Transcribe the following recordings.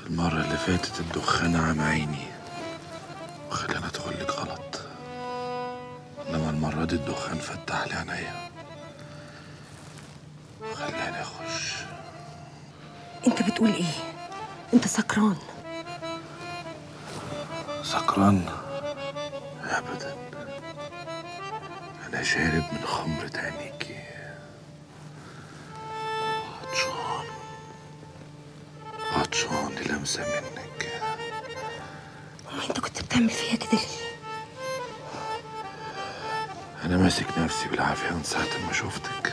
المرة اللي فاتت الدخان عم عيني وخلاني ادخل لك غلط انما المرة دي الدخان فتح لي عينيا وخلاني اخش انت بتقول ايه انت سكران سكران ابدا انا شارب من خمرة عينيكي عطشان عطشان للمسة منك انت كنت بتعمل فيا كده ليه انا ماسك نفسي بالعافية من ساعة ما شفتك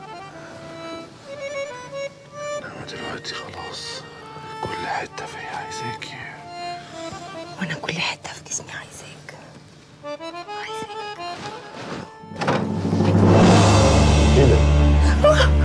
انما دلوقتي خلاص كل حتة فيا عايزاكي وانا كل حته في جسمي عايزاك عايزاك ايه ده؟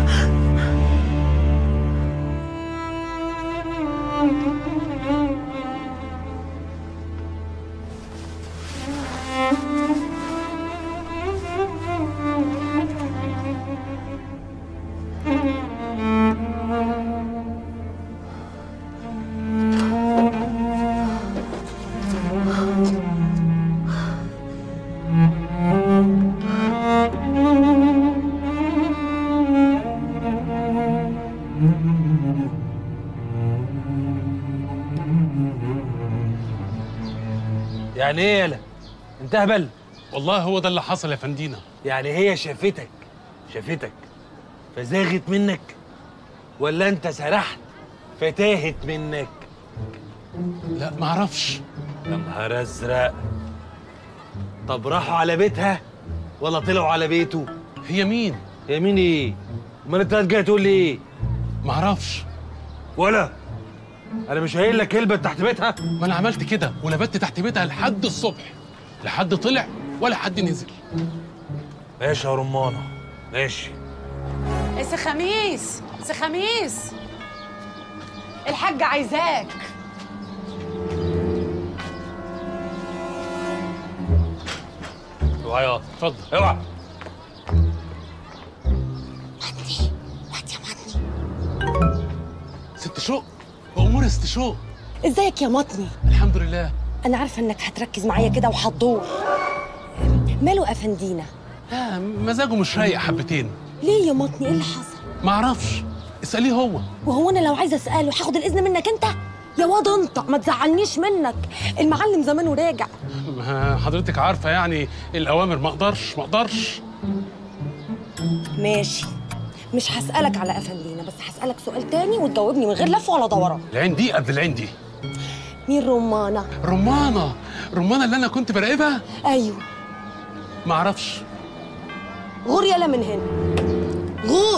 يعني ايه يالا انت هبل والله هو ده اللي حصل يا فندينا يعني هي شافتك شافتك فزاغت منك ولا انت سرحت فتاهت منك لا معرفش يا نهار ازرق طب راحوا على بيتها ولا طلعوا على بيته هي مين يا مين ايه امال انت جاي تقول لي ايه معرفش ولا انا مش قايل لك كلمه تحت بيتها ما انا عملت كده ولبت تحت بيتها لحد الصبح لا حد طلع ولا حد نزل ماشي يا رمانه ماشي سي خميس سي خميس الحاجة عايزاك اوعى يا اتفضل اوعى ست شوق امور ست شوق ازيك يا مطني الحمد لله انا عارفه انك هتركز معايا كده وهتدور ماله افندينا لا مزاجه مش رايق حبتين ليه يا مطني ايه اللي حصل معرفش اساليه هو وهو انا لو عايزه اساله هاخد الاذن منك انت يا واد انت ما تزعلنيش منك المعلم زمانه راجع ما حضرتك عارفه يعني الاوامر ما اقدرش ما اقدرش ماشي مش هسألك على أفندينا بس هسألك سؤال تاني وتجاوبني من غير لف ولا دوران العين دي قبل العين دي مين رمانة؟ رمانه رمانه اللي انا كنت براقبها أيوه معرفش غور يلا من هنا غور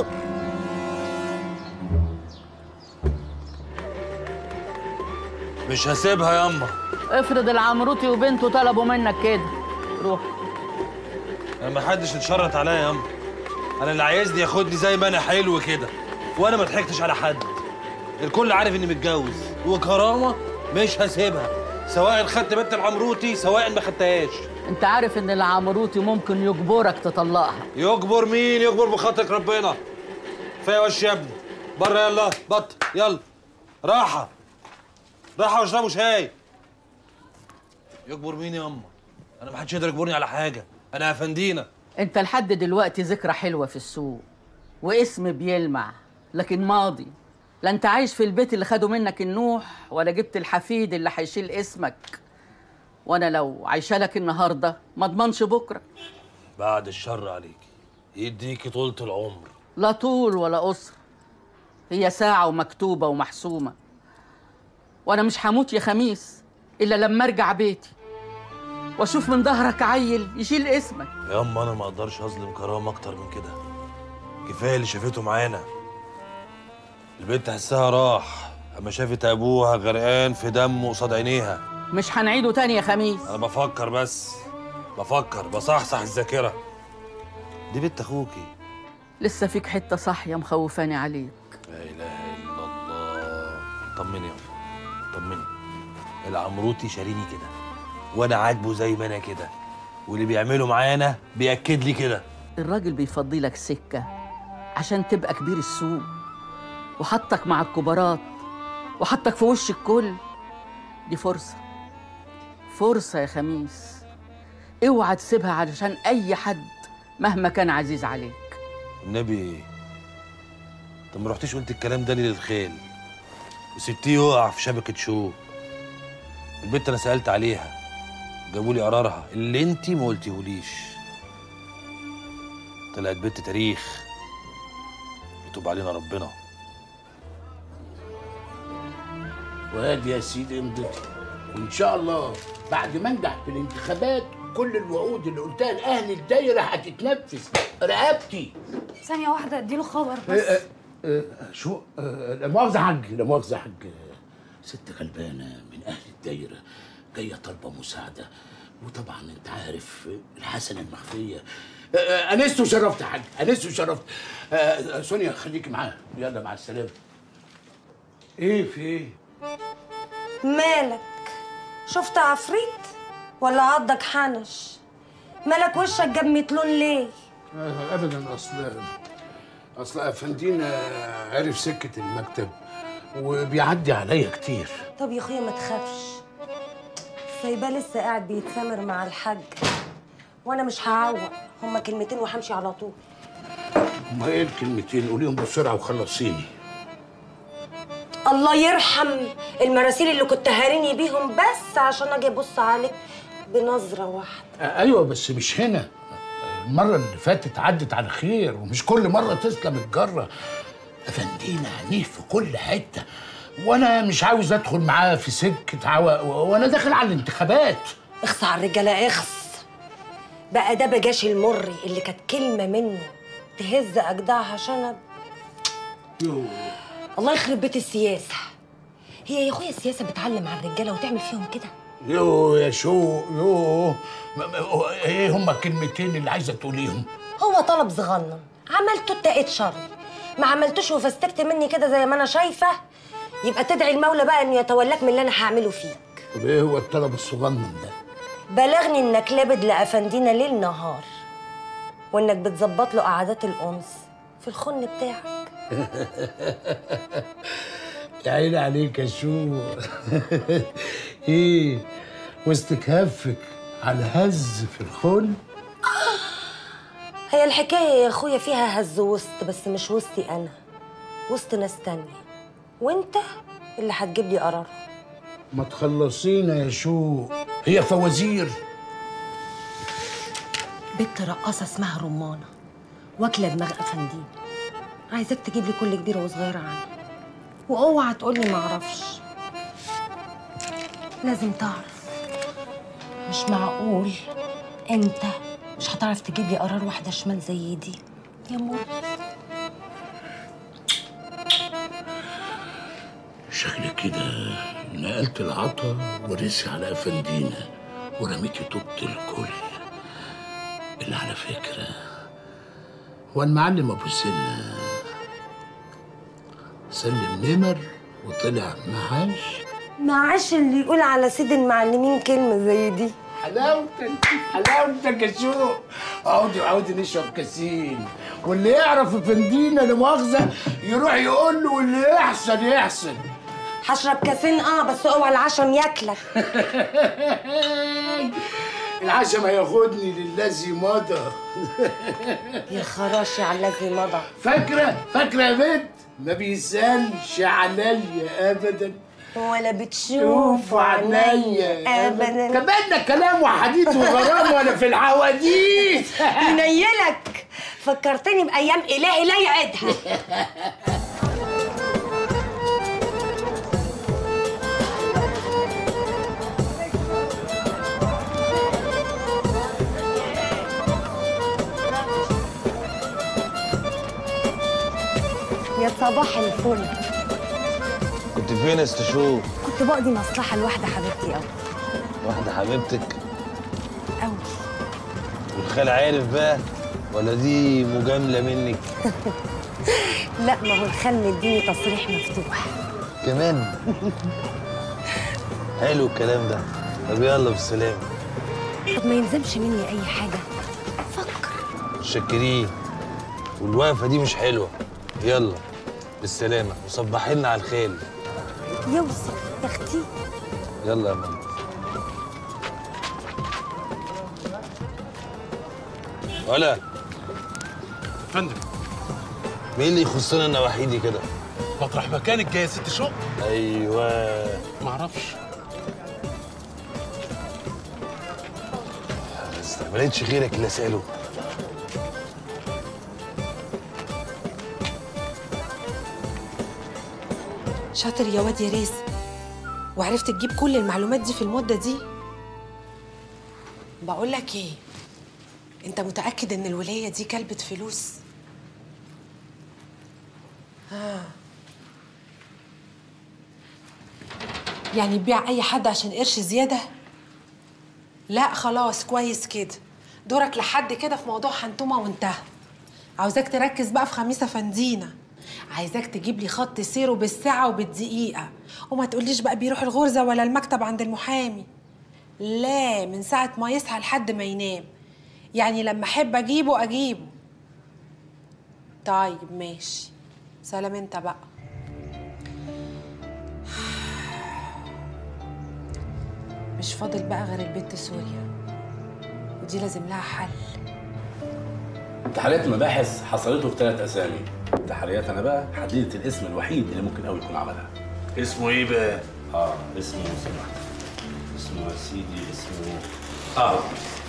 مش هسيبها ياما افرض العمروتي وبنته طلبوا منك كده روح انا ما حدش اتشرط عليا ياما انا اللي عايزني ياخدني زي ما انا حلو كده وانا ما ضحكتش على حد الكل عارف اني متجوز وكرامه مش هسيبها سواء خدت بنت العمروتي سواء ما خدتهاش انت عارف ان العمروتي ممكن يجبرك تطلقها يجبر مين يجبر بخاطرك ربنا كفايه وش يا ابني بره يلا بط يلا راحه راحه واشربوا شاي يجبر مين يا اما انا ما حدش يقدر يجبرني على حاجه انا افندينا انت لحد دلوقتي ذكرى حلوه في السوق واسم بيلمع لكن ماضي لا انت عايش في البيت اللي خدوا منك النوح ولا جبت الحفيد اللي هيشيل اسمك وانا لو عايشه لك النهارده ما اضمنش بكره بعد الشر عليكي يديكي طولة العمر لا طول ولا قصر هي ساعة ومكتوبة ومحسومة وأنا مش هموت يا خميس إلا لما أرجع بيتي وأشوف من ظهرك عيل يشيل اسمك يا اما انا ما اقدرش اظلم كرامه اكتر من كده كفايه اللي شافته معانا البنت حسها راح اما شافت ابوها غرقان في دمه قصاد عينيها مش هنعيده تاني يا خميس انا بفكر بس بفكر بصحصح الذاكره دي بنت اخوكي لسه فيك حتة صاحية مخوفاني عليك لا اله الا الله طمني يا أم. طمني العمروتي شاريني كده وانا عاجبه زي ما انا كده واللي بيعمله معانا بياكد لي كده الراجل بيفضي لك سكة عشان تبقى كبير السوق وحطك مع الكبارات وحطك في وش الكل دي فرصة فرصة يا خميس اوعى تسيبها علشان أي حد مهما كان عزيز عليك النبي طب ما رحتيش قلت الكلام ده ليه للخيل وسبتيه يقع في شبكة شوك البنت انا سألت عليها جابوا لي قرارها اللي انتي ما قلتيهوليش طلعت بنت تاريخ يتوب علينا ربنا وادي يا سيدي امضتي وان شاء الله بعد ما انجح في الانتخابات كل الوعود اللي قلتها لاهل الدايره هتتنفذ رقبتي ثانيه واحده اديله خبر آه، آه، آه، شو آه، لا مؤاخذه حاج لا مؤاخذه حاج ست غلبانه من اهل الدايره جايه طالبه مساعده وطبعا انت عارف الحسنه المخفيه آه، آه، انست وشرفت يا حاج انست وشرفت آه، آه، سونيا خليكي معاها يلا مع السلامه ايه في ايه مالك شفت عفريت ولا عضك حنش مالك وشك جاب متلون ليه آه، ابدا اصل اصل افندينا عرف سكه المكتب وبيعدي عليا كتير طب يا اخويا ما تخافش سايباه لسه قاعد بيتسامر مع الحاج وانا مش هعوق هما كلمتين وهمشي على طول هما ايه الكلمتين قوليهم بسرعه وخلصيني الله يرحم المراسيل اللي كنت هاريني بيهم بس عشان اجي ابص عليك بنظره واحده آه، ايوه بس مش هنا آه، المره اللي فاتت عدت على خير ومش كل مره تسلم الجره افندينا عنيف في كل حته وانا مش عاوز ادخل معاه في سكه عوا وانا داخل على الانتخابات اخص على الرجاله اخص بقى ده بجاش المري اللي كانت كلمه منه تهز اجدعها شنب يوه. الله يخرب بيت السياسه هي يا اخويا السياسه بتعلم على الرجاله وتعمل فيهم كده يوه يا شو يوه م- م- ايه هما الكلمتين اللي عايزه تقوليهم هو طلب صغنن عملته اتقيت شر ما عملتوش وفستكت مني كده زي ما انا شايفه يبقى تدعي المولى بقى انه يتولاك من اللي انا هعمله فيك طب ايه هو الطلب الصغنن ده بلغني انك لابد لافندينا ليل نهار وانك بتظبط له قعدات الانس في الخن بتاعك يا عيني عليك يا شو ايه واستكهافك على هز في الخل هي الحكايه يا اخويا فيها هز وسط بس مش وسطي انا وسط ناس تانية وانت اللي هتجيب لي قرارها ما تخلصينا يا شو هي فوازير بنت رقاصه اسمها رمانه واكله دماغ افندين عايزاك تجيب لي كل كبيره وصغيره عنها واوعى تقول لي ما اعرفش لازم تعرف مش معقول انت مش هتعرف تجيب لي قرار واحده شمال زي دي يا مور شكلك كده نقلت العطا ورثي على افندينا ورميتي طوبة الكل اللي على فكرة هو المعلم ابو سنة سلم نمر وطلع معاش معاش اللي يقول على سيد المعلمين كلمه زي دي حلاوتك حلاوتك يا شو عودي عودي نشرب كاسين واللي يعرف افندينا لا مؤاخذة يروح يقول له واللي يحسن يحسن هشرب كاسين اه بس اوعى العشم ياكلك العشم هياخدني للذي مضى يا خراشي على الذي مضى فاكرة فاكرة يا بنت ما بيسألش عليا أبدا ولا بتشوف شوف عينيا ابدا كمان كلام وحديث وغرام ولا في الحواديت ينيلك فكرتني بايام الهي لا يعيدها يا صباح الفل كنت فين يا استشوف كنت بقضي مصلحه لواحده حبيبتي قوي واحدة حبيبتك قوي والخال عارف بقى ولا دي مجاملة منك لا ما هو الخال مديني تصريح مفتوح كمان حلو الكلام ده طب يلا بالسلامة طب ما يلزمش مني اي حاجه فكر متشكرين والوقفة دي مش حلوة يلا بالسلامة وصبحي لنا على الخيل يوصل يا اختي يلا يا ماما ولا فندم مين اللي يخصنا انا وحيدي كده مطرح مكانك جايه ست شقق ايوه معرفش بس ما لقيتش غيرك اللي اساله شاطر يا واد يا ريس وعرفت تجيب كل المعلومات دي في المدة دي بقول لك ايه انت متأكد ان الولاية دي كلبة فلوس ها يعني تبيع اي حد عشان قرش زيادة لا خلاص كويس كده دورك لحد كده في موضوع حنتومة وانتهى عاوزاك تركز بقى في خميسة فندينة عايزاك تجيب لي خط سيره بالساعة وبالدقيقة وما تقوليش بقى بيروح الغرزة ولا المكتب عند المحامي لا من ساعة ما يصحى لحد ما ينام يعني لما أحب أجيبه أجيبه طيب ماشي سلام انت بقى مش فاضل بقى غير البت سوريا ودي لازم لها حل تحريات المباحث حصلته في ثلاث اسامي تحريات انا بقى حددت الاسم الوحيد اللي ممكن قوي يكون عملها اسمه ايه بقى اه اسمه سمح اسمه يا سيدي اسمه اه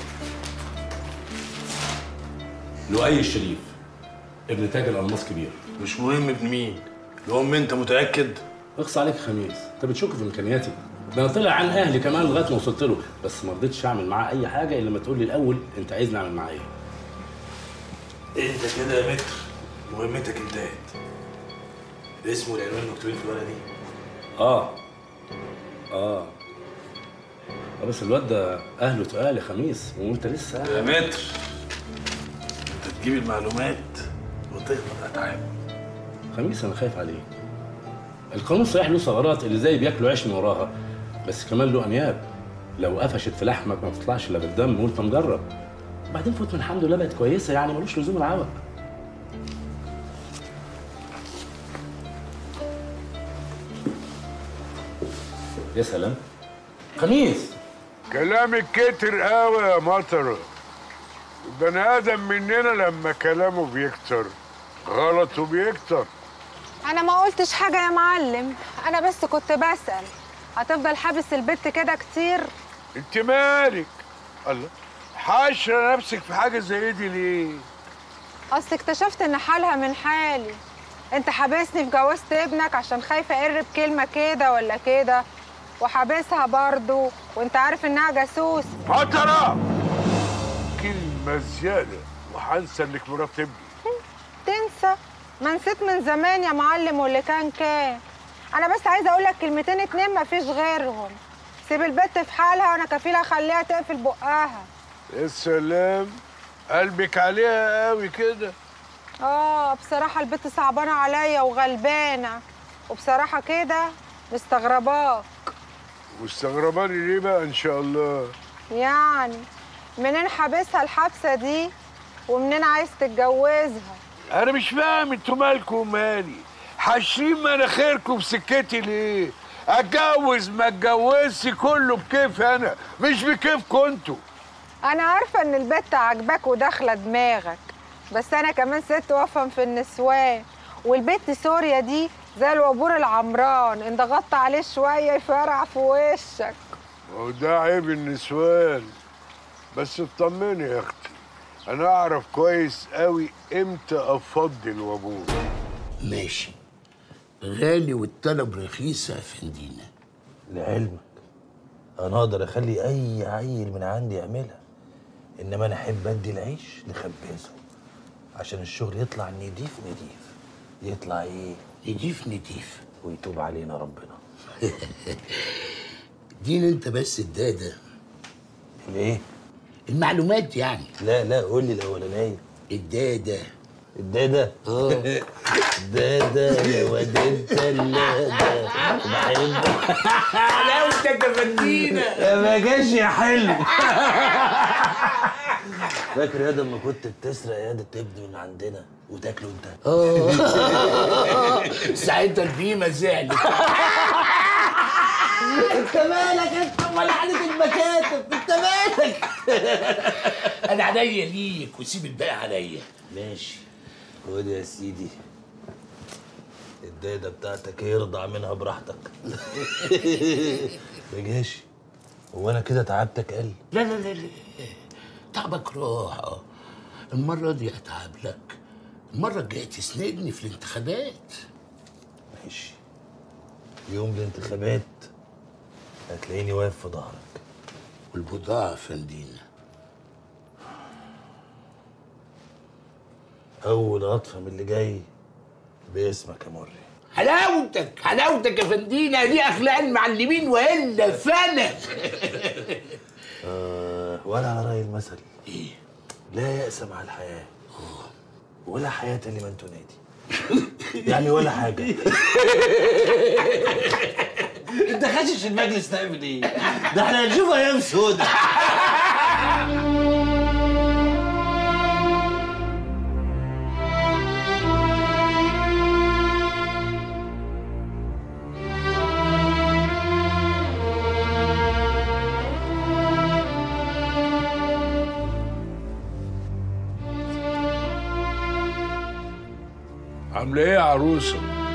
لؤي الشريف ابن تاجر الماس كبير مش مهم ابن مين المهم انت متاكد اقصى عليك خميس انت بتشك في امكانياتي ده انا طلع عن اهلي كمان لغايه ما وصلت له بس ما رضيتش اعمل معاه اي حاجه الا لما تقول لي الاول انت عايزني اعمل معاه ايه اهدى كده يا متر مهمتك انتهت الاسم والعنوان مكتوبين في الورقه دي اه اه آه، بس الواد ده اهله تقال يا خميس وانت لسه يا متر انت تجيب المعلومات وتغلط اتعاب خميس انا خايف عليه القانون صحيح له ثغرات اللي زي بياكلوا عيش من وراها بس كمان له انياب لو قفشت في لحمك ما بتطلعش الا بالدم وانت مجرب وبعدين فوت من الحمد لله بقت كويسه يعني ملوش لزوم العوق يا سلام خميس كلامك كتر قوي يا مطر البني ادم مننا لما كلامه بيكتر غلطه بيكتر انا ما قلتش حاجه يا معلم انا بس كنت بسال هتفضل حابس البت كده كتير انت مالك الله حاشره نفسك في حاجه زي دي ليه اصل اكتشفت ان حالها من حالي انت حابسني في جوازة ابنك عشان خايفه اقرب كلمه كده ولا كده وحابسها برضو وانت عارف انها جاسوس مطرة كلمه زياده وهنسى انك مرات ابني تنسى ما نسيت من زمان يا معلم واللي كان كان انا بس عايزه اقول لك كلمتين اتنين مفيش غيرهم سيب البت في حالها وانا كفيله اخليها تقفل بقها يا سلام قلبك عليها قوي كده اه بصراحه البت صعبانه عليا وغلبانه وبصراحه كده مستغرباك مستغرباني ليه بقى ان شاء الله يعني منين حابسها الحبسه دي ومنين عايز تتجوزها انا مش فاهم انتوا مالكم ومالي حاشرين مناخيركم في سكتي ليه اتجوز ما اتجوزش كله بكيف انا مش بكيفكم انتوا انا عارفه ان البت عاجباك وداخله دماغك بس انا كمان ست وافهم في النسوان والبت سوريا دي زي الوابور العمران ان ضغطت عليه شويه يفرع في وشك وده عيب النسوان بس اطمني يا اختي انا اعرف كويس قوي امتى افضي الوابور ماشي غالي والطلب رخيصه يا فندينا لعلمك انا اقدر اخلي اي عيل من عندي يعملها انما انا احب ادي العيش لخبازه عشان الشغل يطلع نضيف نضيف يطلع ايه نضيف نضيف ويتوب علينا ربنا دين انت بس الداده ليه المعلومات يعني لا لا قول لي الاولانيه الداده الداده اه داده يا واد انت اللاده بحبك حلاوتك يا فندينا يا ما جاش يا حلو فاكر يا ده لما كنت بتسرق يا ده تبني من عندنا وتاكله انت اه ساعتها البيمه زعلت انت مالك انت ولا عليك المكاتب انت مالك انا عينيا ليك وسيب الباقي عليا ماشي خد يا سيدي الدايدة بتاعتك يرضع منها براحتك ماشي هو انا كده تعبتك قل لا لا لا لا تعبك راح اه المرة دي هتعب لك المرة الجاية تسندني في الانتخابات ماشي يوم الانتخابات هتلاقيني واقف في ظهرك والبضاعة فندينا اول قطفه من اللي جاي باسمك يا مري حلاوتك حلاوتك يا فندينا دي اخلاق المعلمين والا فانا آه ولا على راي المثل ايه لا يأس مع الحياه ولا حياه لمن تنادي يعني ولا حاجه انت خاشش المجلس نعمل ايه؟ ده احنا هنشوف ايام سودة عامله ايه يا عروسه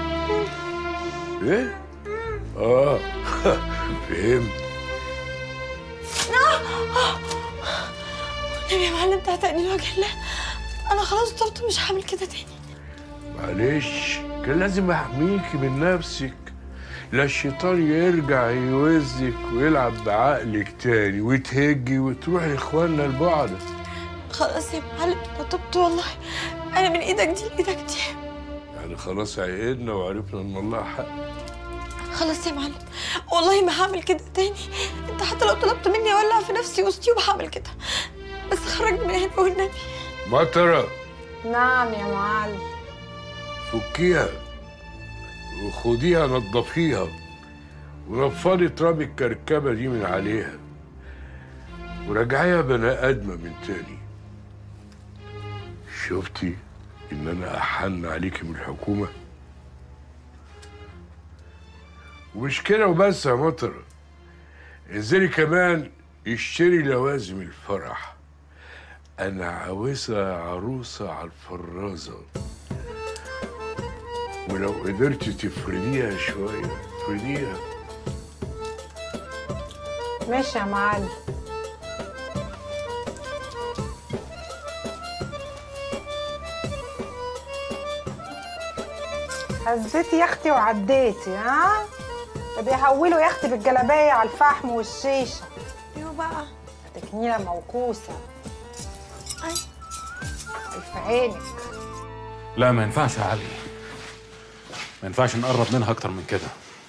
ايه اه فهمت النبي يا معلم تعتقني لوجه الله انا خلاص طلبت مش هعمل كده تاني معلش كان لازم احميكي من نفسك لا الشيطان يرجع يوزك ويلعب بعقلك تاني وتهجي وتروحي لاخواننا البعد خلاص يا معلم انا تبت والله انا من ايدك دي لايدك دي يعني خلاص عقدنا وعرفنا ان الله حق خلاص يا معلم والله ما هعمل كده تاني انت حتى لو طلبت مني اولع في نفسي وسط يوم هعمل كده بس خرجني من هنا والنبي مطرة نعم يا معلم فكيها وخديها نضفيها ونفضي تراب الكركبة دي من عليها ورجعيها بني آدمة من تاني شفتي إن أنا أحن عليكي من الحكومة ومش كده وبس يا مطر انزلي كمان اشتري لوازم الفرح أنا عاوزها عروسة على الفرازة ولو قدرتي تفرديها شوية افرديها ماشي يا معلم هزيتي يا اختي وعديتي ها بيحولوا يا اختي بالجلابيه على الفحم والشيشه ايوه بقى تكنيله موكوسه اي في عينك لا ما ينفعش يا علي ما ينفعش نقرب منها اكتر من كده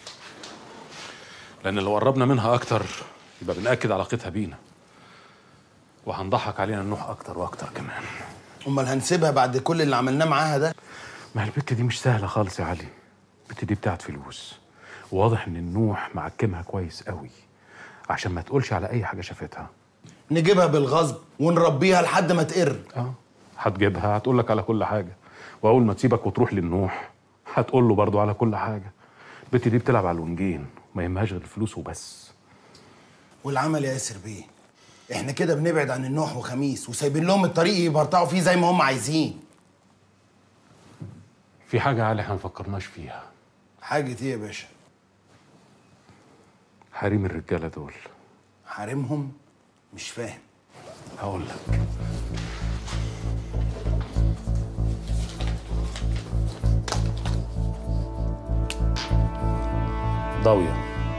لان لو قربنا منها اكتر يبقى بنأكد علاقتها بينا وهنضحك علينا النوح اكتر واكتر كمان امال هنسيبها بعد كل اللي عملناه معاها ده ما هي البت دي مش سهله خالص يا علي البت دي بتاعت فلوس وواضح ان النوح معكمها كويس قوي عشان ما تقولش على اي حاجه شافتها نجيبها بالغصب ونربيها لحد ما تقر اه هتجيبها هتقول لك على كل حاجه واول ما تسيبك وتروح للنوح هتقول له برضه على كل حاجه البت دي بتلعب على الونجين ما يهمهاش غير الفلوس وبس والعمل يا ياسر بيه احنا كده بنبعد عن النوح وخميس وسايبين لهم الطريق يبرطعوا فيه زي ما هم عايزين في حاجه يا علي احنا ما فكرناش فيها حاجة ايه يا باشا حريم الرجاله دول حارمهم مش فاهم هقول لك ضاوية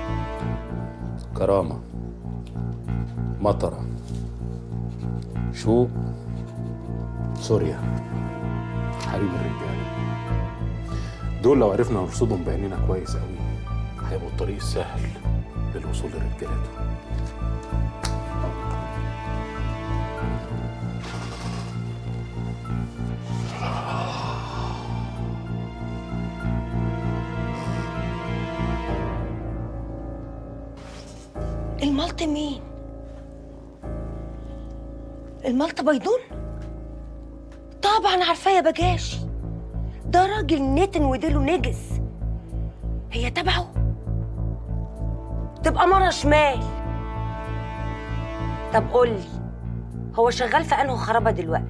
كرامة مطرة شوق سوريا حريم الرجالة دول لو عرفنا نرصدهم بعينينا كويس قوي هيبقوا الطريق السهل للوصول لرجالته الملط مين؟ الملط بيضون؟ طبعا عارفاه يا بجاشي ده راجل نتن وديله نجس هي تبعه تبقى مرة شمال طب قولي هو شغال في انه خرابة دلوقتي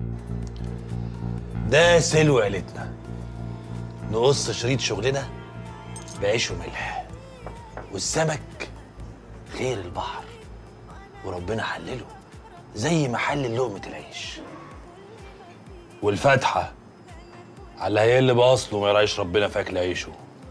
ده سلو عيلتنا نقص شريط شغلنا بعيش وملح والسمك خير البحر وربنا حلله زي ما حلل لقمة العيش والفاتحة على اللي هيقل بأصله ما يراعيش ربنا في أكل عيشه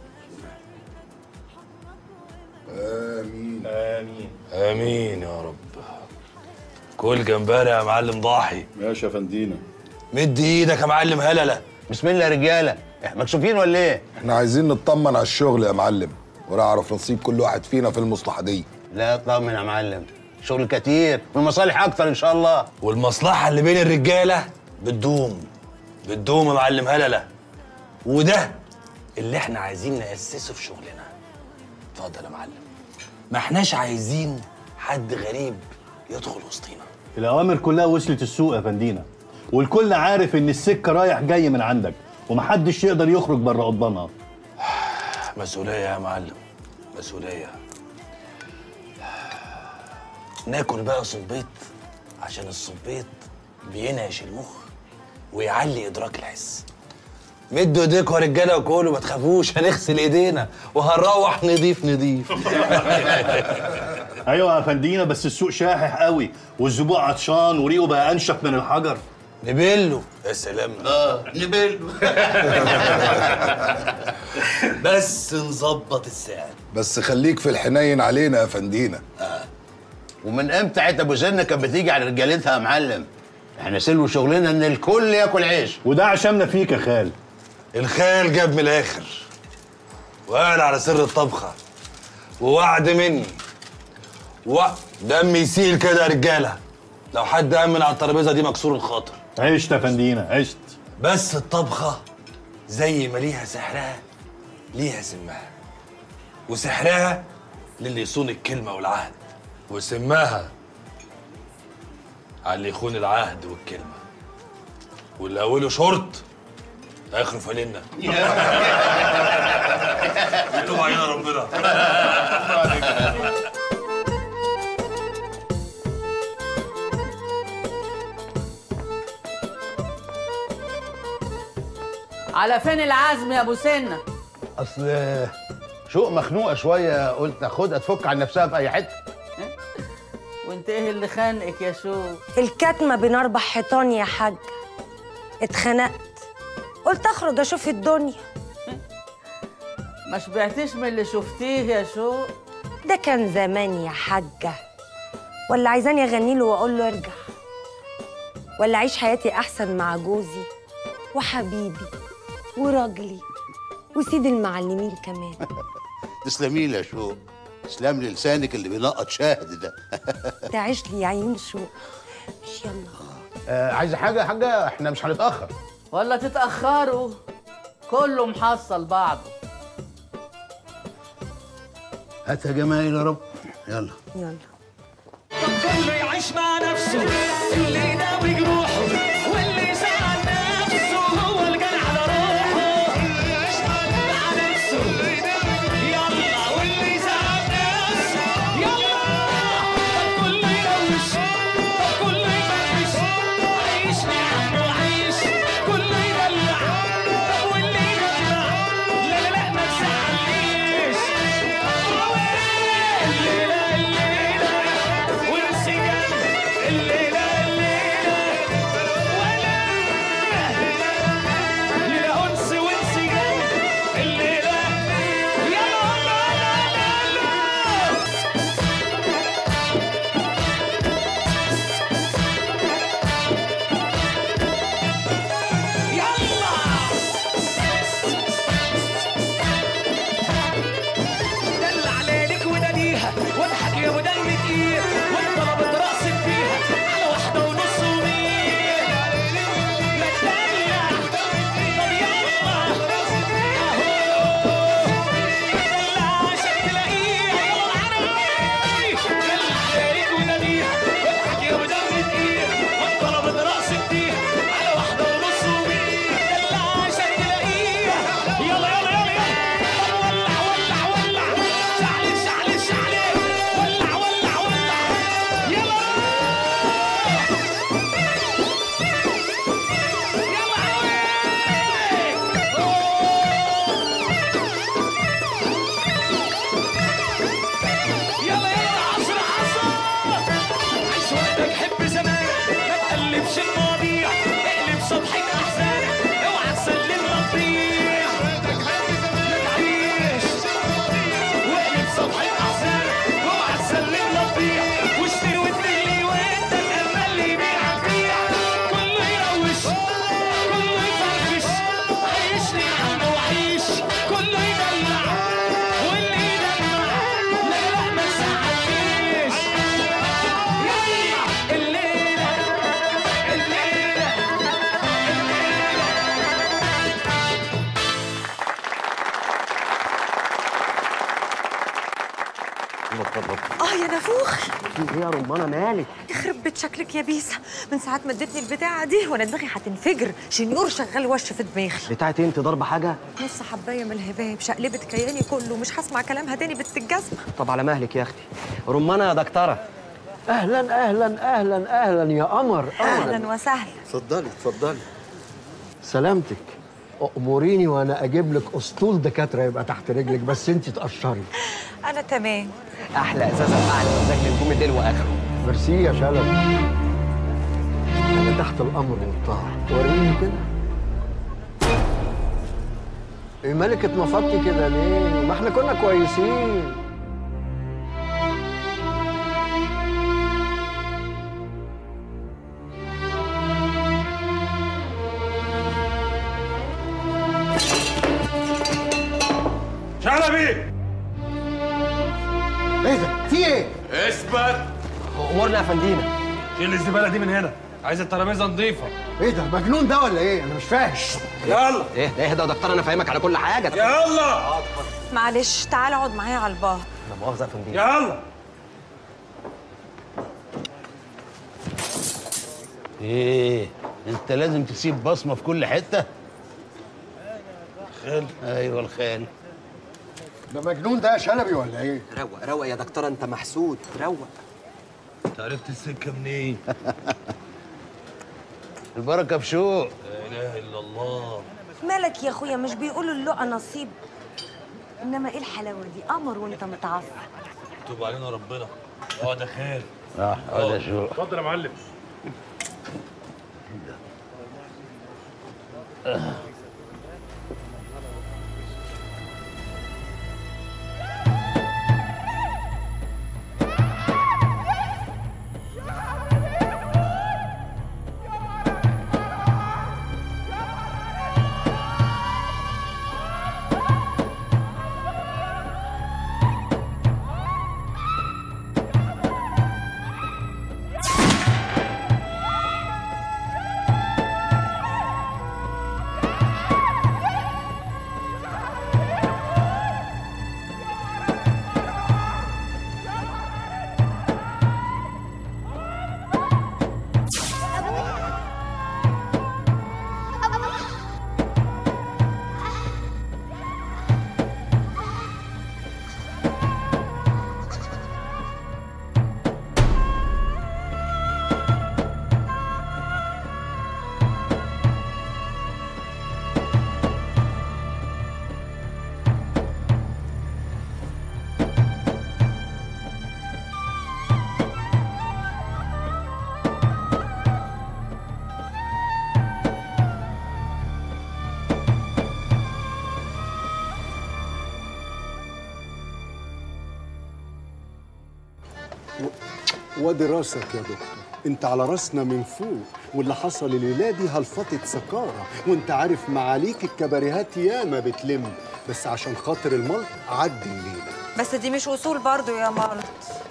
امين آمين آمين يا رب كل جمبري يا معلم ضاحي ماشي يا فندينا مد ايدك يا معلم هلله بسم الله يا رجاله احنا مكسوفين ولا ايه؟ احنا عايزين نطمن على الشغل يا معلم ونعرف نصيب كل واحد فينا في المصلحه دي لا اطمن يا معلم شغل كتير والمصالح اكتر ان شاء الله والمصلحة اللي بين الرجالة بتدوم بتدوم يا معلم هلله وده اللي احنا عايزين نأسسه في شغلنا اتفضل يا معلم ما احناش عايزين حد غريب يدخل وسطينا الأوامر كلها وصلت السوق يا فندينا والكل عارف إن السكة رايح جاي من عندك ومحدش يقدر يخرج بره قضبانها مسؤولية يا معلم مسؤولية ناكل بقى صبيط عشان الصبيط بينعش المخ ويعلي إدراك الحس مدوا ايديكوا يا رجاله وكلوا ما تخافوش هنغسل ايدينا وهنروح نضيف نضيف أيوة يا فندينا بس السوق شاحح قوي والزبون عطشان وريقه بقى أنشف من الحجر نبله يا سلام اه نبله بس نظبط السعر بس خليك في الحنين علينا يا فندينا ومن امتى عيت ابو زنه كانت بتيجي على رجالتها يا معلم احنا سلو شغلنا ان الكل ياكل عيش وده عشمنا فيك يا خال الخال جاب من الاخر وقال على سر الطبخه ووعد مني و دم يسيل كده يا رجاله لو حد امن على الترابيزه دي مكسور الخاطر عشت يا فندينا عشت بس الطبخه زي ما ليها سحرها ليها سمها وسحرها للي يصون الكلمه والعهد وسماها على اللي يخون العهد والكلمه واللي اوله شرط اخره فانلة يتوب علينا ربنا على فين العزم يا ابو سنه اصل شوق مخنوقه شويه قلت اخدها تفك عن نفسها في اي حته وانت ايه اللي خانقك يا شو الكتمة بين أربع حيطان يا حاج اتخنقت قلت أخرج أشوف الدنيا ما شبعتيش من اللي شفتيه يا شو ده كان زمان يا حاجة ولا عايزاني أغني له وأقول له ارجع ولا أعيش حياتي أحسن مع جوزي وحبيبي وراجلي وسيد المعلمين كمان تسلمي لي يا شوق تسلم لي لسانك اللي بينقط شاهد ده تعيش لي يا عيون شو مش يلا آه عايزه حاجه يا حاجه احنا مش هنتاخر ولا تتاخروا كله محصل بعضه هات يا جمايل يا رب يلا يلا كله يعيش مع نفسه اللي ناوي جروحه واللي زعل نفسه هو اللي جاي على روحه اللي يعيش مع نفسه يلا واللي زعل نفسه يلا كله يروش كله يفرفش عيش نعم وعيش كله يدلع واللي يدلع لا لا لا ما تزعلنيش الليله الليله والسجن الليلة الليلة ولا يلا يلا عصر عصر عيش وقتك حب زمانك ما تقلبش المواضيع اقلب صفحة أحزانك اوعى تسلم ربيع ما تعيش واقلب صفحة أحزانك اوعى تسلم ربيع واشتري وتغلي وانت الأمل اللي يبيع بيع كله يروش كله يفرفش عيشني يا عم وعيش كله يدلع واللي يدلع لا لا ما تزعلنيش يلا الليلة الليلة اه يا نافوخ في ايه يا رمانه مالك يخرب بيت شكلك يا بيسا من ساعة ما ادتني البتاعة دي وانا دماغي هتنفجر شنيور شغال وش في دماغي بتاعتي انت ضاربه حاجه نص حبايه من الهباب شقلبت كياني كله مش هسمع كلامها تاني بنت الجزمة طب على مهلك يا اختي رمانه يا دكتوره اهلا اهلا اهلا اهلا يا قمر اهلا وسهلا اتفضلي اتفضلي سلامتك اموريني وانا اجيب لك اسطول دكاتره يبقى تحت رجلك بس انت تقشري انا تمام احلى ازازه اعلى مزاج لنجوم الليل واخره ميرسي يا شلبي انا تحت الامر والطاعه وريني كده ايه مالك اتنفضتي كده ليه ما احنا كنا كويسين شلبي ايه ده في ايه اثبت امورنا يا فندينا شيل الزباله دي من هنا عايز الترابيزه نظيفه ايه ده مجنون ده ولا ايه انا مش فاهم يلا ايه ده اهدى يا دكتور انا فاهمك على كل حاجه يلا معلش تعال اقعد معايا على البار لا مؤاخذه يا فندينا يلا ايه انت لازم تسيب بصمه في كل حته خال ايوه الخال ده مجنون ده يا شلبي ولا ايه روق روق يا دكتوره انت محسود روق انت عرفت السكه منين البركه في شوق لا اله الا الله مالك يا اخويا مش بيقولوا اللقا نصيب انما ايه الحلاوه دي قمر وانت متعصب توب علينا ربنا اقعد يا خال اه اقعد يا شوق اتفضل يا معلم وادي راسك يا دكتور انت على راسنا من فوق واللي حصل الليله دي هلفطه سكاره وانت عارف معاليك الكباريهات ياما بتلم بس عشان خاطر الملط عدي الليله بس دي مش اصول برضو يا مرض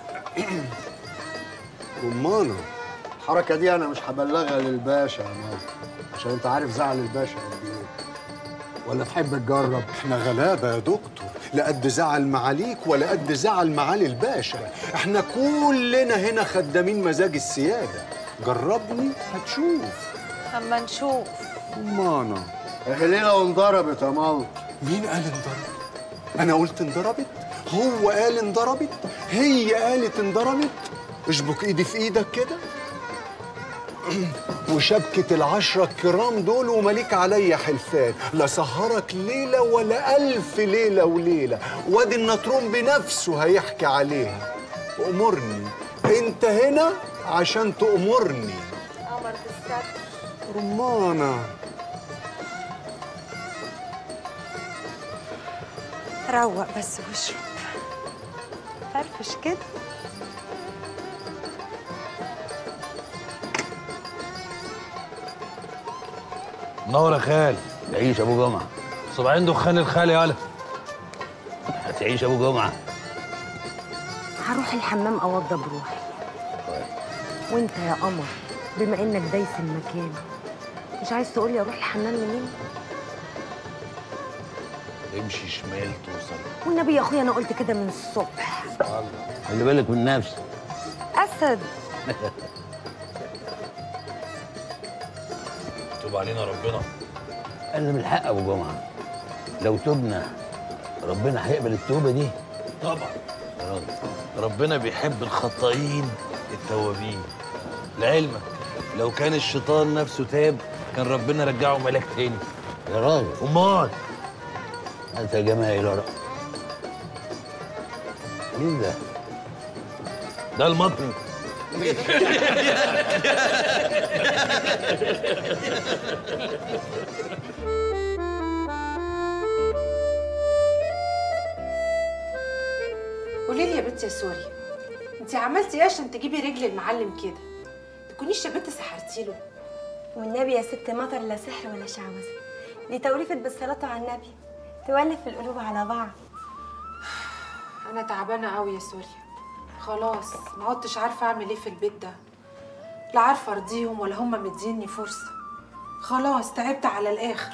رمانه الحركه دي انا مش هبلغها للباشا يا مال عشان انت عارف زعل الباشا قد ايه ولا تحب تجرب احنا غلابه يا دكتور لا قد زعل معاليك ولا قد زعل معالي الباشا احنا كلنا هنا خدامين مزاج السياده جربني هتشوف اما نشوف رمانه الليله وانضربت يا مال مين قال انضربت انا قلت انضربت هو قال انضربت هي قالت انضربت اشبك ايدي في ايدك كده وشبكة العشرة الكرام دول ومليك عليا حلفان لا سهرك ليلة ولا ألف ليلة وليلة وادي النطرون بنفسه هيحكي عليها أمرني أنت هنا عشان تأمرني قمر بالستر رمانة روق بس واشرب فرفش كده منور يا خال تعيش ابو جمعه صباعين دخان الخال يالا هتعيش ابو جمعه هروح الحمام اوضب روحي وانت يا قمر بما انك دايس المكان مش عايز تقولي اروح الحمام منين امشي شمال توصل والنبي يا اخويا انا قلت كده من الصبح خلي بالك من نفسك اسد توب علينا ربنا انا من الحق ابو جمعه لو تبنا ربنا هيقبل التوبه دي طبعا ربنا بيحب الخطائين التوابين لعلمك لو كان الشيطان نفسه تاب كان ربنا رجعه ملاك تاني يا راجل امال انت يا جماعه لا مين ده؟ ده المطرب قولي لي يا بنتي يا سوري انت عملتي ايه عشان تجيبي رجل المعلم كده تكونيش يا بنت سحرتي له والنبي يا ست مطر لا سحر ولا شعوذة دي توليفة بالصلاة على النبي تولف القلوب على بعض انا تعبانه قوي يا سوريا خلاص ما عدتش عارفه اعمل ايه في البيت ده لا عارفه ارضيهم ولا هم مديني فرصه خلاص تعبت على الاخر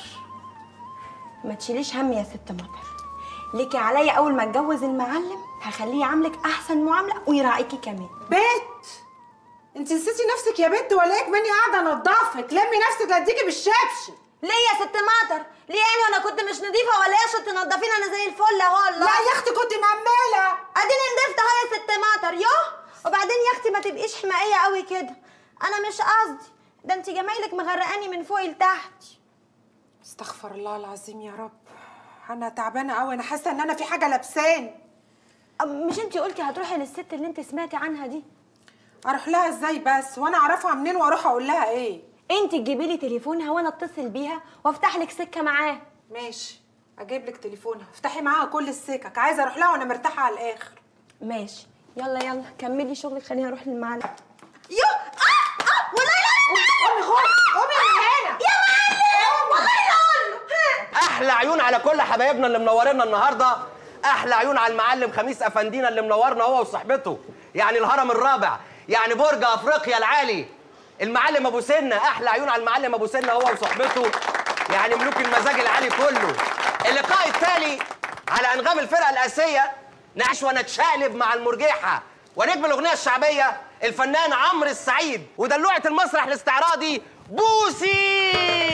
ما تشيليش هم يا ست مطر ليكي عليا اول ما اتجوز المعلم هخليه يعاملك احسن معامله ويراعيكي كمان بيت انت نسيتي نفسك يا بنت ولا ايه ماني قاعده انضفك لمي نفسك اديكي بالشبشب ليه يا ست مطر ليه يعني وانا كنت مش نظيفه ولا ايه عشان تنضفيني انا زي الفل اهو والله لا يا اختي كنت مأمله اديني نضفت اهو يا ست مطر يوه وبعدين يا اختي ما تبقيش حمائيه قوي كده انا مش قصدي ده انت جمايلك مغرقاني من فوق لتحت استغفر الله العظيم يا رب انا تعبانه قوي انا حاسه ان انا في حاجه لابساني مش انت قلتي هتروحي للست اللي انت سمعتي عنها دي اروح لها ازاي بس وانا اعرفها منين واروح اقول لها ايه انت تجيبي لي تليفونها وانا اتصل بيها وافتح لك سكه معاه ماشي اجيب لك تليفونها افتحي معاها كل السكك عايزه اروح لها وانا مرتاحه على الاخر ماشي يلا يلا كملي شغلك خليني اروح للمعلم يو اه اه ولا لا قومي خد قومي من هنا يا معلم والله لا اقول له احلى عيون على كل حبايبنا اللي منورينا النهارده احلى عيون على المعلم خميس افندينا اللي منورنا هو وصاحبته يعني الهرم الرابع يعني برج افريقيا العالي المعلم ابو سنه احلى عيون على المعلم ابو سنه هو وصاحبته يعني ملوك المزاج العالي كله اللقاء التالي على انغام الفرقه الاسيه نعيش ونتشقلب مع المرجحه ونجم الاغنيه الشعبيه الفنان عمرو السعيد ودلوعه المسرح الاستعراضي بوسي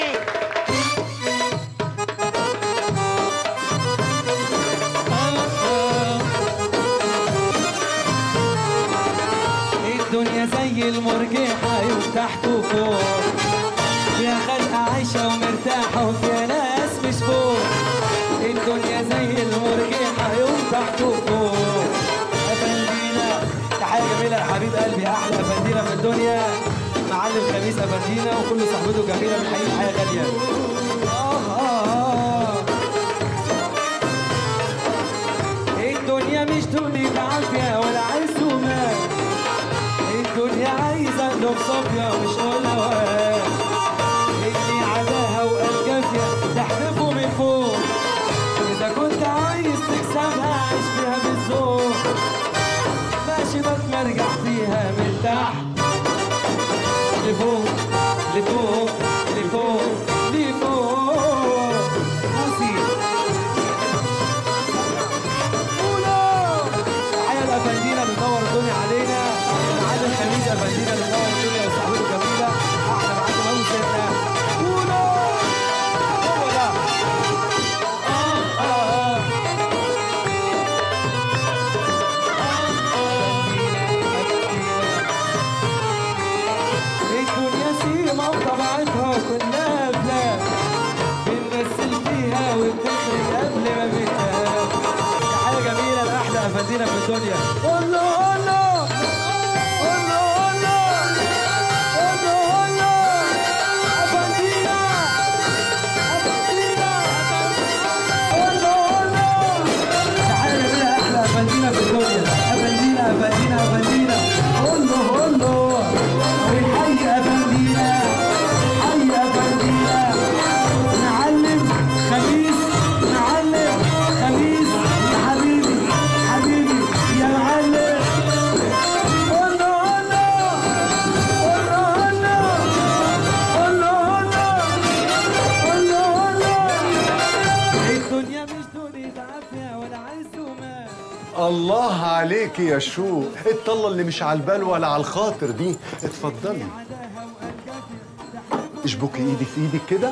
الدنيا زي المرجحة يوم تحت وفوق فيها خلقة عايشة ومرتاحة وفيها ناس مش فوق الدنيا زي المرجحة يوم تحت وفوق أفندينا تحية جميلة يا حبيب قلبي أحلى أفندينا في الدنيا معلم خميس أفندينا وكل صحبته جميلة بنحيي حياة غالية آه آه آه. الدنيا مش دنيا عافية ولا عز ومال الدنيا عايزة قلوب صافية مش قلوات اللي عداها وقال كافية تحدفه من فوق إذا كنت عايز تكسبها عيش فيها بالذوق ماشي بتمرجع فيها من تحت لفوق لفوق لفوق لفوق بوسي تحية لأفندينا بتنور الدنيا علينا معلم خميس أفندينا بتنور الدنيا وصاحبته جميلة أحلى معلم أبو سيدنا قولوا هو ده آه آه الدنيا أفندينا في الدنيا أفندينا أفندينا أفندينا هلو هلو والحي أفندينا حي أفندينا معلم خميس معلم خميس يا حبيبي حبيبي يا معلم هلو هلو هلو هلو هلو هلو هلو الدنيا مش دنيا عافية ولا عايز ومال الله عليك يا شو الطلة اللي مش على البال ولا على الخاطر دي اتفضلي اشبكي ايدك في ايدك كده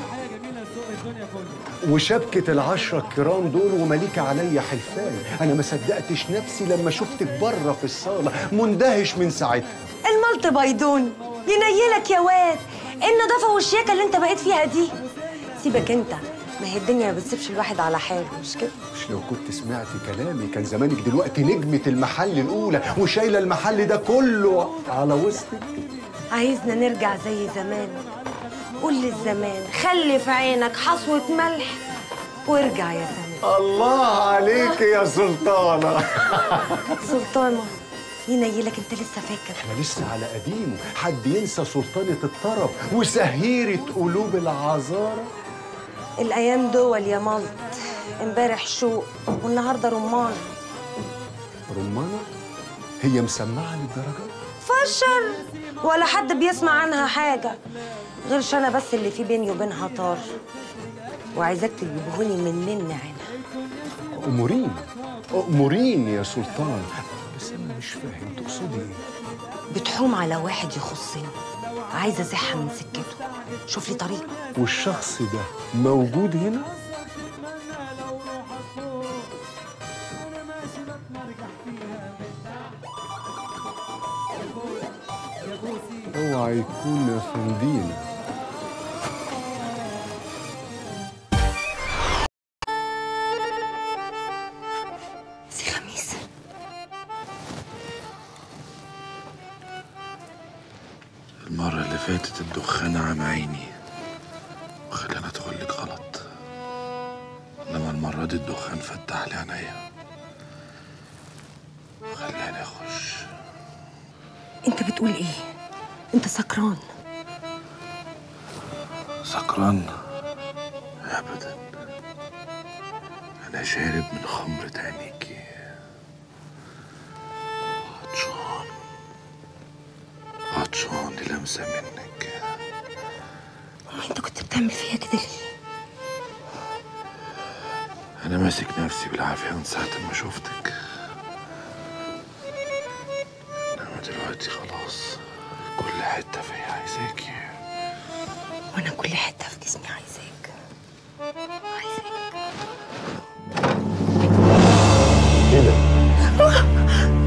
وشبكة العشرة الكرام دول ومليك عليا حلفان أنا ما صدقتش نفسي لما شفتك بره في الصالة مندهش من ساعتها الملط بيضون ينيلك يا واد ايه النظافه والشياكه اللي انت بقيت فيها دي سيبك انت ما هي الدنيا ما بتسيبش الواحد على حاله مش كده مش لو كنت سمعتي كلامي كان زمانك دلوقتي نجمة المحل الأولى وشايلة المحل ده كله على وسطك عايزنا نرجع زي زمان قول للزمان خلي في عينك حصوة ملح وارجع يا زمان الله عليك يا سلطانة سلطانة ينيلك انت لسه فاكر احنا لسه على قديمه حد ينسى سلطانة الطرب وسهيرة قلوب العذارى الايام دول يا ملط امبارح شوق والنهارده رمان رمانة هي مسمعة للدرجة فشر ولا حد بيسمع عنها حاجة غيرش أنا بس اللي في بيني وبينها طار وعايزاك تجيبهولي من نن عينها أمورين أمورين يا سلطان بس أنا مش فاهم تقصدي إيه بتحوم على واحد يخصني عايزة أزحها من سكته شوف لي طريقة والشخص ده موجود هنا اوعى يكون افندينا سي خميس المرة اللي فاتت الدخان عم عيني وخلاني ادخل لك غلط انما المرة دي الدخان فتح لي عينيا وخلاني اخش أنت بتقول إيه؟ أنت سكران سكران ابدا انا شارب من خمرة عينيكي عطشان عطشان للمسة منك أما أنت كنت بتعمل فيها كده ليه؟ انا ماسك نفسي بالعافية من ساعة ما شفتك انما دلوقتي خلاص كل حتة فيا عايزاكي وأنا كل حتة في جسمي عايزاك ايه ده؟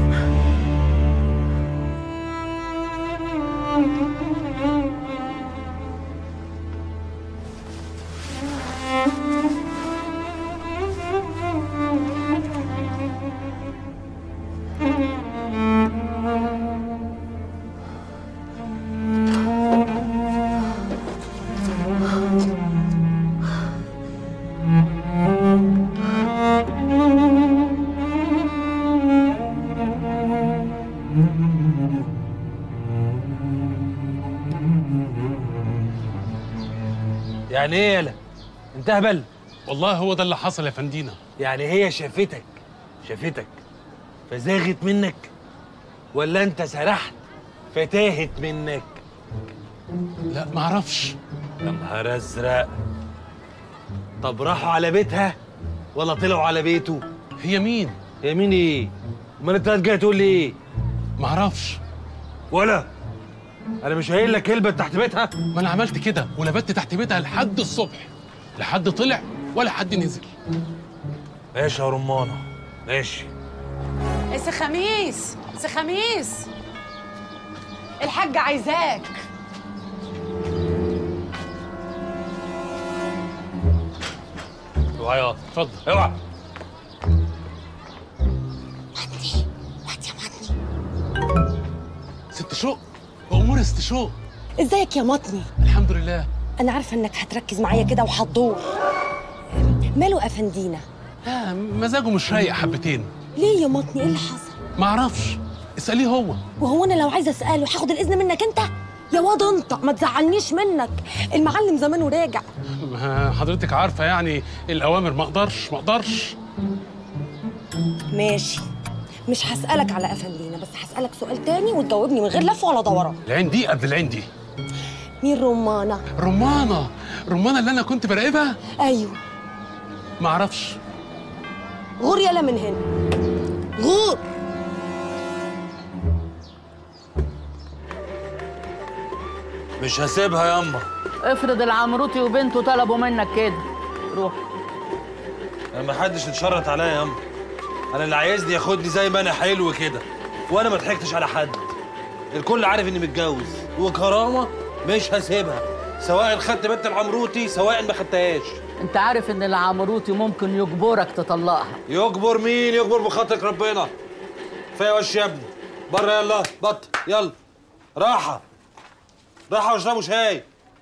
يعني ايه يالا انت هبل والله هو ده اللي حصل يا فندينا يعني هي شافتك شافتك فزاغت منك ولا انت سرحت فتاهت منك لا معرفش يا نهار ازرق طب راحوا على بيتها ولا طلعوا على بيته هي مين هي مين ايه امال انت جاي تقول لي ايه معرفش ولا انا مش قايل لك كلمه تحت بيتها ما انا عملت كده ولبت تحت بيتها لحد الصبح لا حد طلع ولا حد نزل ماشي يا رمانه ماشي سي خميس سي خميس الحاجة عايزاك اوعى يا اتفضل اوعى واد يا استشوق بأمور استشوق ازيك يا مطني الحمد لله انا عارفه انك هتركز معايا كده وهتدور ماله افندينا آه مزاجه مش رايق حبتين ليه يا مطني ايه اللي حصل معرفش اسأليه هو وهو انا لو عايزه اساله هاخد الاذن منك انت يا واد انت ما تزعلنيش منك المعلم زمانه راجع ما حضرتك عارفة يعني الأوامر ما أقدرش ما أقدرش ماشي مش هسالك على افندينا بس هسالك سؤال تاني وتجاوبني من غير لف ولا دوران العين دي قد العين دي مين رمانه رمانة رمانة اللي أنا كنت براقبها ايوه معرفش غور يلا من هنا غور مش هسيبها ياما افرض العمروتي وبنته طلبوا منك كده روح انا ما حدش اتشرط عليا ياما انا اللي عايزني ياخدني زي ما انا حلو كده وانا ما ضحكتش على حد الكل عارف اني متجوز وكرامه مش هسيبها سواء خدت بنت العمروتي سواء ما خدتهاش انت عارف ان العمروتي ممكن يجبرك تطلقها يجبر مين يجبر بخاطرك ربنا كفايه وش يا ابني بره يلا بط يلا راحه راحه واشربوا شاي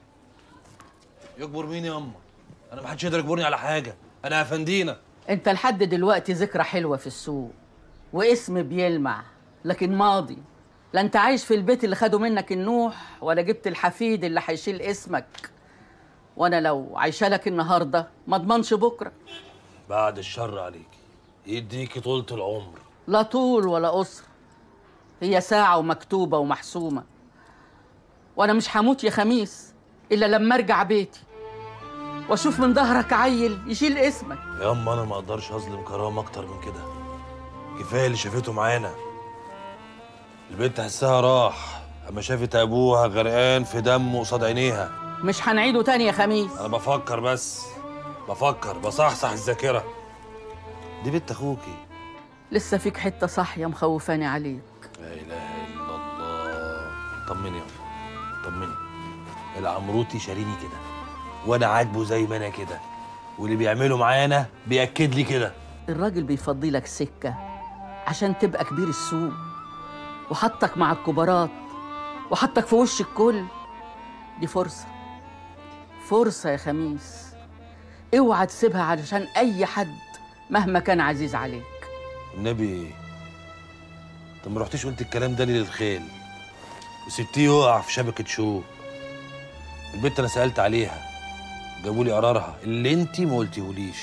يجبر مين يا اما انا ما حدش يقدر يجبرني على حاجه انا افندينا انت لحد دلوقتي ذكرى حلوه في السوق واسم بيلمع لكن ماضي لا انت عايش في البيت اللي خدوا منك النوح ولا جبت الحفيد اللي هيشيل اسمك وانا لو عايشه لك النهارده ما اضمنش بكره بعد الشر عليكي يديكي طولة العمر لا طول ولا قصر هي ساعة ومكتوبة ومحسومة وأنا مش هموت يا خميس إلا لما أرجع بيتي وأشوف من ظهرك عيل يشيل اسمك يا اما انا ما اقدرش اظلم كرامه اكتر من كده كفايه اللي شافته معانا البنت حسها راح اما شافت ابوها غرقان في دمه قصاد عينيها مش هنعيده تاني يا خميس انا بفكر بس بفكر بصحصح الذاكره دي بنت اخوكي لسه فيك حتة صاحية مخوفاني عليك لا اله الا الله طمني يا أم. طمني العمروتي شاريني كده وانا عاجبه زي ما انا كده واللي بيعمله معانا بياكد لي كده الراجل بيفضي لك سكة عشان تبقى كبير السوق وحطك مع الكبارات وحطك في وش الكل دي فرصة فرصة يا خميس اوعى تسيبها علشان أي حد مهما كان عزيز عليك النبي طب ما رحتيش قلت الكلام ده ليه للخيل وسبتيه يقع في شبكه شوك البنت انا سالت عليها جابوا لي قرارها اللي انت ما قلتيهوليش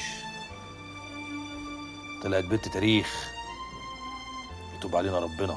طلعت بنت تاريخ يتوب علينا ربنا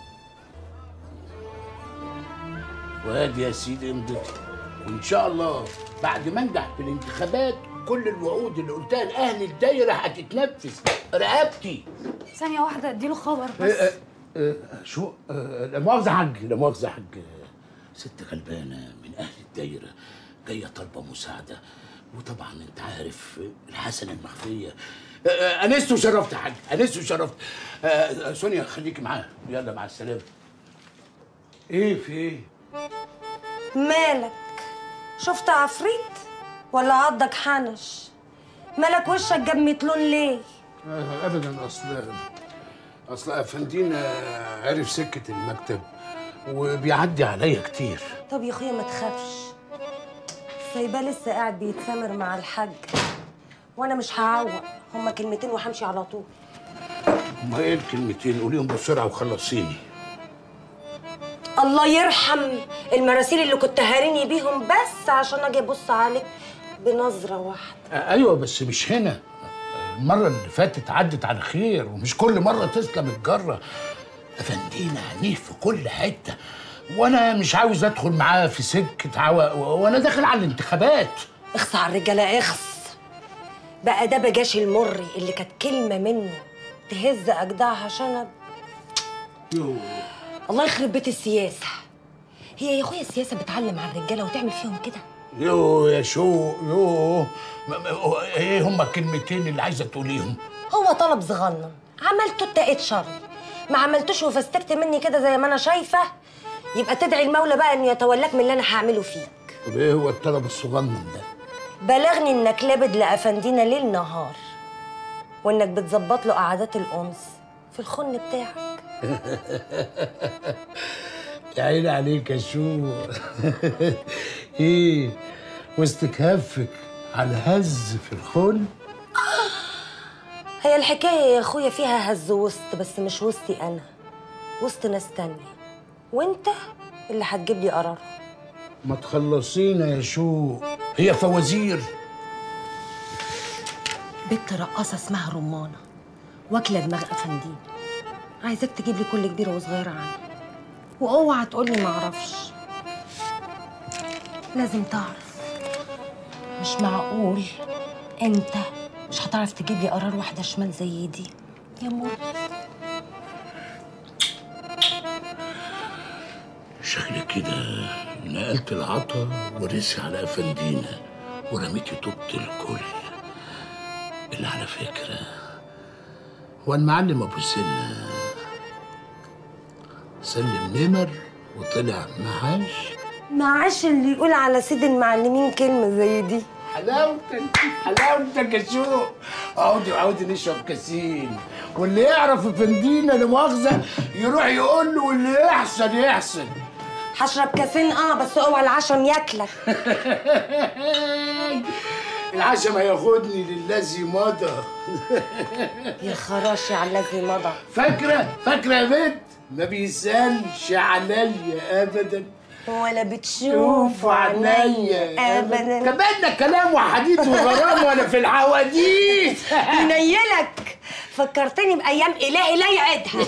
وادي يا سيدي امضتي وان شاء الله بعد ما انجح في الانتخابات كل الوعود اللي قلتها لاهل الدايره هتتنفذ رقبتي ثانية واحدة اديله خبر آه، بس آه، آه، شو آه، لا مؤاخذة يا حاج لا مؤاخذة يا حاج آه، ست غلبانة من أهل الدايرة جاية طالبة مساعدة وطبعا أنت عارف آه، الحسنة المخفية آه، آه، أنست وشرفت يا حاج أنست وشرفت آه، آه، سونيا خليكي معاها يلا مع السلامة إيه في إيه؟ مالك شفت عفريت ولا عضك حنش مالك وشك جاب متلون ليه آه، ابدا اصل اصل افندينا عرف سكه المكتب وبيعدي عليا كتير طب يا اخويا ما تخافش سايباه لسه قاعد بيتسامر مع الحاج وانا مش هعوق هما كلمتين وهمشي على طول هما ايه الكلمتين قوليهم بسرعه وخلصيني الله يرحم المراسيل اللي كنت هاريني بيهم بس عشان اجي ابص عليك بنظره واحده آه، ايوه بس مش هنا المره اللي فاتت عدت على خير ومش كل مره تسلم الجره افندينا عنيف في كل حته وانا مش عاوز ادخل معاه في سكه عوا وانا داخل على الانتخابات اخص على الرجاله اخص بقى ده بجاش المري اللي كانت كلمه منه تهز اجدعها شنب يوه. الله يخرب بيت السياسه هي يا اخويا السياسه بتعلم على الرجاله وتعمل فيهم كده يو يا شو يو م- م- ايه هما الكلمتين اللي عايزه تقوليهم هو طلب صغنن عملته اتقيت شر ما عملتوش وفستكت مني كده زي ما انا شايفه يبقى تدعي المولى بقى انه يتولاك من اللي انا هعمله فيك طب ايه هو الطلب الصغنن ده بلغني انك لابد لافندينا ليل نهار وانك بتظبط له قعدات الانس في الخن بتاعك يا عيني عليك يا شو ايه وسط كهفك على هز في الخن هي الحكاية يا أخويا فيها هز وسط بس مش وسطي أنا وسط ناس تانية وأنت اللي هتجيب لي قرار ما تخلصينا يا شو هي فوازير بنت رقاصة اسمها رمانة واكلة دماغ أفندين عايزاك تجيب لي كل كبيرة وصغيرة عنها واوعى تقولي معرفش لازم تعرف مش معقول انت مش هتعرف تجيب لي قرار واحدة شمال زي دي يا مور شكلك كده نقلت العطا ورسي على افندينا ورميتي طوبة الكل اللي على فكرة هو المعلم ابو سنة سلم نمر وطلع معاش معاش اللي يقول على سيد المعلمين كلمة زي دي حلاوتك حلاوتك يا شو عودي عودي نشرب كاسين واللي يعرف افندينا لا مؤاخذة يروح يقول له واللي يحسن يحسن هشرب كاسين اه بس اوعى العشم ياكلك العشم هياخدني للذي مضى يا خراشي على الذي مضى فاكرة فاكرة يا بنت ما بيسالش عليا ابدا ولا بتشوف شوف عينيا ابدا كمان ده كلام وحديث وغرام وانا في الحواديت ينيلك فكرتني بايام الهي لا يعيدها